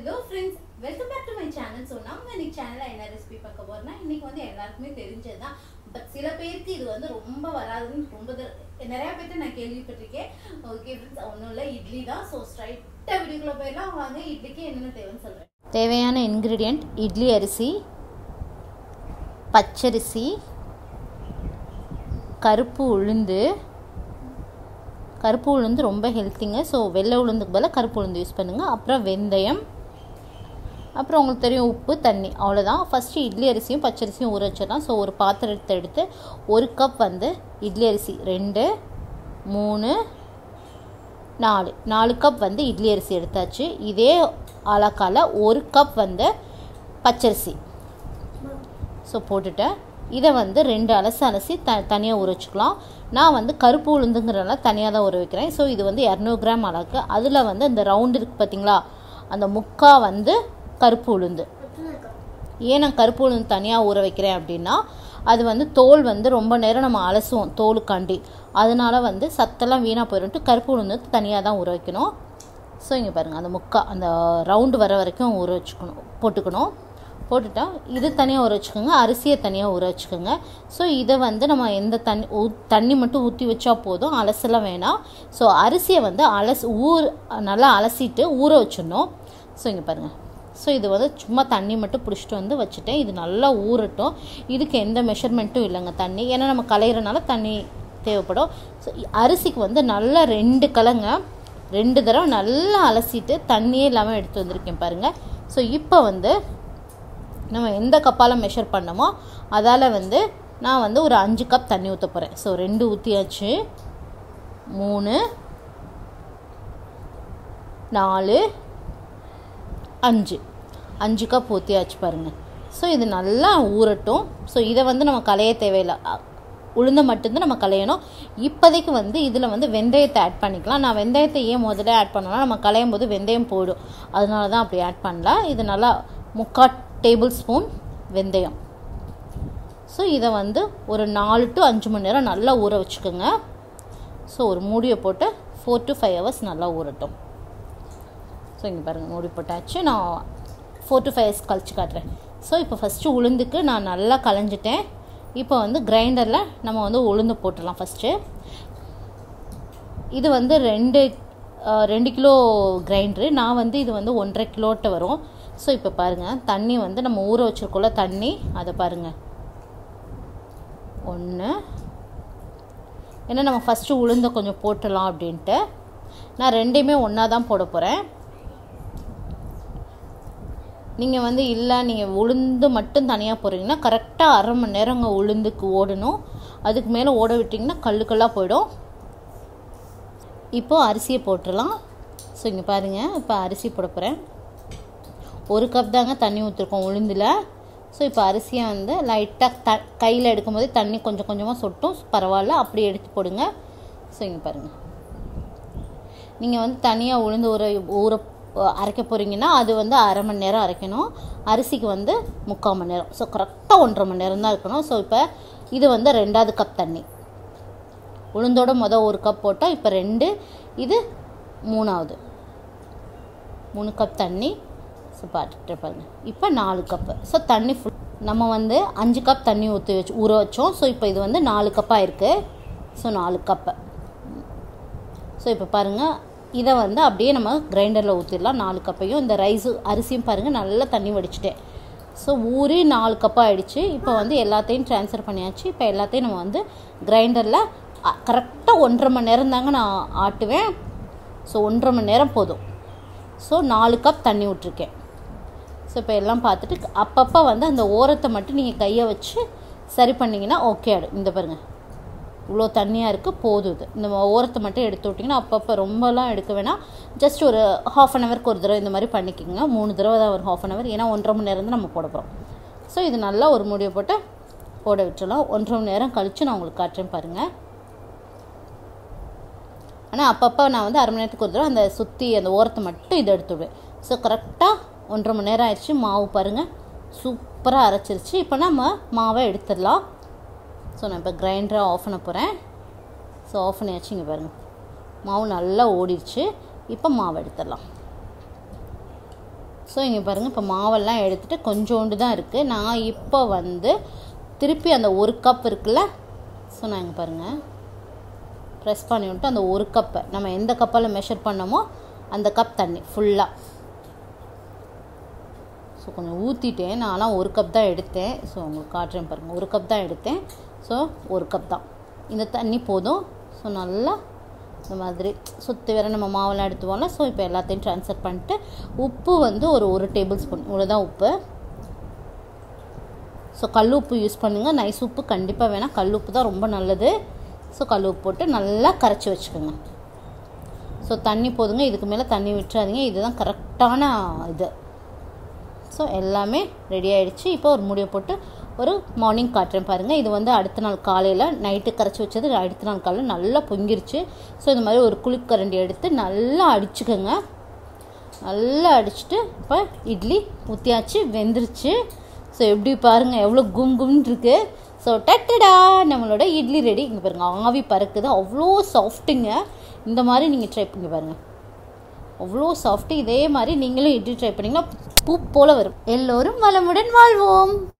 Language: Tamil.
hello friends welcome back to my channel so நம்ம இன்னைக்கு சேனலில் என்ன ரெசிபி பார்க்க போறோம்னா இன்னைக்கு வந்து எல்லாருக்குமே தெரிஞ்சது தான் பட் சில பேருக்கு இது வந்து ரொம்ப வராதுன்னு ரொம்ப தர- நிறைய பேர்ட்ட நான் கேள்விப்பட்டிருக்கேன் ஓகே ஃப்ரெண்ட்ஸ் ஒன்றும் இல்லை இட்லி தான் ஸோ ஸ்ட்ரைட்டாக வீடியோக்குள்ளே போயிடலாம் வாங்க இட்லிக்கு என்னென்ன தேவைன்னு சொல்கிறேன் தேவையான இன்க்ரீடியண்ட் இட்லி அரிசி பச்சரிசி கருப்பு உளுந்து கருப்பு உளுந்து ரொம்ப ஹெல்த்திங்க ஸோ வெள்ளை உளுந்துக்கு பதிலாக கருப்பு உளுந்து யூஸ் பண்ணுங்கள் அப்புறம் வெந்தயம் அப்புறம் உங்களுக்கு தெரியும் உப்பு தண்ணி அவ்வளோதான் ஃபஸ்ட்டு இட்லி அரிசியும் பச்சரிசியும் ஊற வச்சிடலாம் ஸோ ஒரு பாத்திரத்தை எடுத்து ஒரு கப் வந்து இட்லி அரிசி ரெண்டு மூணு நாலு நாலு கப் வந்து இட்லி அரிசி எடுத்தாச்சு இதே அளக்கால ஒரு கப் வந்து பச்சரிசி ஸோ போட்டுட்டேன் இதை வந்து ரெண்டு அலசு அலசி த தனியாக ஊற வச்சுக்கலாம் நான் வந்து கருப்பு உளுந்துங்கிறனால தனியாக தான் ஊற வைக்கிறேன் ஸோ இது வந்து இரநூறு கிராம் அளவுக்கு அதில் வந்து இந்த ரவுண்டு இருக்குது பார்த்தீங்களா அந்த முக்கா வந்து கருப்பு உளுந்து ஏன் நான் கருப்பு உளுந்து தனியாக ஊற வைக்கிறேன் அப்படின்னா அது வந்து தோல் வந்து ரொம்ப நேரம் நம்ம அலசுவோம் தோலுக்காண்டி அதனால வந்து சத்தெல்லாம் வீணாக போயிடும்ட்டு கருப்பு உளுந்து தனியாக தான் ஊற வைக்கணும் ஸோ இங்கே பாருங்கள் அந்த முக்கா அந்த ரவுண்டு வர வரைக்கும் ஊற வச்சுக்கணும் போட்டுக்கணும் போட்டுட்டா இது தனியாக ஊற வச்சுக்கோங்க அரிசியை தனியாக ஊற வச்சுக்கோங்க ஸோ இதை வந்து நம்ம எந்த தண்ணி ஊ தண்ணி மட்டும் ஊற்றி வச்சா போதும் அலசலாம் வேணாம் ஸோ அரிசியை வந்து அலசி ஊர் நல்லா அலசிட்டு ஊற வச்சிடணும் ஸோ இங்கே பாருங்கள் ஸோ இது வந்து சும்மா தண்ணி மட்டும் பிடிச்சிட்டு வந்து வச்சுட்டேன் இது நல்லா ஊறட்டும் இதுக்கு எந்த மெஷர்மெண்ட்டும் இல்லைங்க தண்ணி ஏன்னா நம்ம கலையிறனால தண்ணி தேவைப்படும் ஸோ அரிசிக்கு வந்து நல்லா ரெண்டு கலங்க ரெண்டு தடவை நல்லா அலசிட்டு தண்ணியே இல்லாமல் எடுத்து வந்திருக்கேன் பாருங்கள் ஸோ இப்போ வந்து நம்ம எந்த கப்பால் மெஷர் பண்ணமோ அதால் வந்து நான் வந்து ஒரு அஞ்சு கப் தண்ணி ஊற்ற போகிறேன் ஸோ ரெண்டு ஊற்றியாச்சு மூணு நாலு அஞ்சு அஞ்சு கப் ஊற்றியாச்சு பாருங்கள் ஸோ இது நல்லா ஊறட்டும் ஸோ இதை வந்து நம்ம களைய தேவையில்லை அ, உளுந்த மட்டும்தான் நம்ம களையணும் இப்போதைக்கு வந்து இதில் வந்து வெந்தயத்தை ஆட் பண்ணிக்கலாம் நான் வெந்தயத்தை ஏன் முதல்ல ஆட் பண்ணேன்னா நம்ம களையும் போது வெந்தயம் போயிடும் அதனால தான் அப்படி ஆட் பண்ணல இது நல்லா முக்கால் டேபிள் ஸ்பூன் வெந்தயம் ஸோ இதை வந்து ஒரு நாலு டு அஞ்சு மணி நேரம் நல்லா ஊற வச்சுக்கோங்க ஸோ ஒரு மூடியை போட்டு ஃபோர் டு ஃபைவ் ஹவர்ஸ் நல்லா ஊறட்டும் ஸோ இங்கே பாருங்கள் மூடி போட்டாச்சு நான் ஃபோர் டு ஃபைவ் ஹவர்ஸ் கழிச்சு காட்டுறேன் ஸோ இப்போ ஃபஸ்ட்டு உளுந்துக்கு நான் நல்லா களைஞ்சிட்டேன் இப்போ வந்து கிரைண்டரில் நம்ம வந்து உளுந்து போட்டுடலாம் ஃபஸ்ட்டு இது வந்து ரெண்டு அஹ், ரெண்டு கிலோ கிரைண்டரு நான் வந்து இது வந்து ஒன்றரை கிலோட்ட வரும் ஸோ இப்போ பாருங்கள் தண்ணி வந்து நம்ம ஊற வச்சுருக்கோம்ல தண்ணி அதை பாருங்கள் ஒன்று ஏன்னா நம்ம ஃபஸ்ட்டு உளுந்த கொஞ்சம் போட்டுடலாம் அப்படின்ட்டு நான் ரெண்டையுமே ஒன்றா தான் போட போகிறேன் நீங்கள் வந்து இல்லை நீங்கள் உளுந்து மட்டும் தனியாக போடுறீங்கன்னா கரெக்டாக அரை மணி நேரங்க உளுந்துக்கு ஓடணும் அதுக்கு மேலே ஓட விட்டிங்கன்னா கல்லு கல்லாக போயிடும் இப்போது அரிசியை போட்டுடலாம் ஸோ இங்கே பாருங்கள் இப்போ அரிசி போட போகிறேன் ஒரு கப் தாங்க தண்ணி ஊற்றிருக்கோம் உளுந்தில் ஸோ இப்போ அரிசியை வந்து லைட்டாக த கையில் எடுக்கும்போது தண்ணி கொஞ்சம் கொஞ்சமாக சொட்டும் பரவாயில்ல அப்படி எடுத்து போடுங்க ஸோ இங்கே பாருங்கள் நீங்கள் வந்து தனியாக உளுந்து ஊற ஊற அரைக்க போகிறீங்கன்னா அது வந்து அரை மணி நேரம் அரைக்கணும் அரிசிக்கு வந்து முக்கால் மணி நேரம் ஸோ கரெக்டாக ஒன்றரை மணி நேரம் தான் இருக்கணும் ஸோ இப்போ இது வந்து ரெண்டாவது கப் தண்ணி உளுந்தோட மொதல் ஒரு கப் போட்டால் இப்போ ரெண்டு இது மூணாவது மூணு கப் தண்ணி ஸோ பார்த்துட்டு பாருங்க இப்போ நாலு கப்பு ஸோ தண்ணி ஃபுல் நம்ம வந்து அஞ்சு கப் தண்ணி ஊற்றி வச்சு ஊற வச்சோம் ஸோ இப்போ இது வந்து நாலு கப்பாக இருக்குது ஸோ நாலு கப்பு ஸோ இப்போ பாருங்கள் இதை வந்து அப்படியே நம்ம கிரைண்டரில் ஊற்றிடலாம் நாலு கப்பையும் இந்த ரைஸு அரிசியும் பாருங்கள் நல்லா தண்ணி வடிச்சிட்டேன் ஸோ ஊறி நாலு கப்பாக ஆயிடுச்சு இப்போ வந்து எல்லாத்தையும் ட்ரான்ஸ்ஃபர் பண்ணியாச்சு இப்போ எல்லாத்தையும் நம்ம வந்து கிரைண்டரில் கரெக்டாக ஒன்றரை மணி நேரம் தாங்க நான் ஆட்டுவேன் ஸோ ஒன்றரை மணி நேரம் போதும் ஸோ நாலு கப் தண்ணி விட்ருக்கேன் ஸோ இப்போ எல்லாம் பார்த்துட்டு அப்பப்போ வந்து அந்த ஓரத்தை மட்டும் நீங்கள் கையை வச்சு சரி பண்ணிங்கன்னா ஓகே ஆகிடும் இந்த பாருங்கள் இவ்வளோ தண்ணியாக இருக்குது போதும் இது இந்த ஓரத்தை மட்டும் எடுத்து விட்டிங்கன்னா அப்பப்போ ரொம்பலாம் எடுக்க வேணாம் ஜஸ்ட் ஒரு ஹாஃப் அன் ஹவருக்கு ஒரு தடவை இந்த மாதிரி பண்ணிக்கோங்க மூணு தடவை தான் ஒரு ஹாஃப் அன் ஹவர் ஏன்னா ஒன்றரை மணி நேரம் தான் நம்ம போட போகிறோம் ஸோ இது நல்லா ஒரு முடியை போட்டு போட விட்டுறலாம் ஒன்றரை மணி நேரம் கழித்து நான் உங்களுக்கு காட்டுறேன் பாருங்கள் ஆனால் அப்பப்போ நான் வந்து அரை மணி நேரத்துக்கு ஒரு தடவை அந்த சுற்றி அந்த ஓரத்தை மட்டும் இதை எடுத்து விடுவேன் ஸோ கரெக்டாக ஒன்றரை மணி நேரம் ஆயிடுச்சு மாவு பாருங்கள் சூப்பராக அரைச்சிருச்சு இப்போ நம்ம மாவை எடுத்துடலாம் ஸோ நான் இப்போ கிரைண்டரை ஆஃப் பண்ண போகிறேன் ஸோ ஆஃப் பண்ணியாச்சு இங்கே பாருங்கள் மாவு நல்லா ஓடிடுச்சு இப்போ மாவு எடுத்துடலாம் ஸோ இங்கே பாருங்கள் இப்போ மாவெல்லாம் எடுத்துகிட்டு கொஞ்சோண்டு தான் இருக்குது நான் இப்போ வந்து திருப்பி அந்த ஒரு கப் இருக்குல்ல ஸோ நான் இங்கே பாருங்கள் ப்ரெஸ் பண்ணி விட்டு அந்த ஒரு கப்பை நம்ம எந்த கப்பால் மெஷர் பண்ணோமோ அந்த கப் தண்ணி ஃபுல்லாக ஸோ கொஞ்சம் ஊற்றிட்டேன் நான்லாம் ஒரு கப் தான் எடுத்தேன் ஸோ உங்களுக்கு காட்டுறேன் பாருங்கள் ஒரு கப் தான் எடுத்தேன் ஸோ ஒரு கப் தான் இந்த தண்ணி போதும் ஸோ நல்லா இந்த மாதிரி சுற்றி வேற நம்ம மாவெல்லாம் எடுத்துவோம்ல ஸோ இப்போ எல்லாத்தையும் ட்ரான்ஸ்ஃபர் பண்ணிட்டு உப்பு வந்து ஒரு ஒரு டேபிள் ஸ்பூன் இவ்வளோதான் உப்பு ஸோ கல் உப்பு யூஸ் பண்ணுங்கள் நைஸ் உப்பு கண்டிப்பாக வேணாம் கல் உப்பு தான் ரொம்ப நல்லது ஸோ கல் உப்பு போட்டு நல்லா கரைச்சி வச்சுக்கோங்க ஸோ தண்ணி போதுங்க இதுக்கு மேலே தண்ணி விட்டுறாதீங்க இதுதான் கரெக்டான இது ஸோ எல்லாமே ரெடி ஆகிடுச்சு இப்போ ஒரு முடிவை போட்டு ஒரு மார்னிங் காட்டுறேன் பாருங்கள் இது வந்து அடுத்த நாள் காலையில் நைட்டு கரைச்சி வச்சது அடுத்த நாள் காலையில் நல்லா பொங்கிருச்சு ஸோ இந்த மாதிரி ஒரு குளிக்கரண்டி எடுத்து நல்லா அடிச்சுக்கோங்க நல்லா அடிச்சுட்டு இப்போ இட்லி ஊற்றியாச்சு வெந்துருச்சு ஸோ எப்படி பாருங்கள் எவ்வளோ கும் கும்னு இருக்குது ஸோ டட்டடா நம்மளோட இட்லி ரெடி இங்கே பாருங்கள் ஆவி பறக்குது அவ்வளோ சாஃப்ட்டுங்க இந்த மாதிரி நீங்கள் ட்ரை பண்ணி பாருங்கள் அவ்வளோ சாஃப்ட்டு இதே மாதிரி நீங்களும் இட்லி ட்ரை பண்ணிங்கன்னா பூ போல் வரும் எல்லோரும் வளமுடன் வாழ்வோம்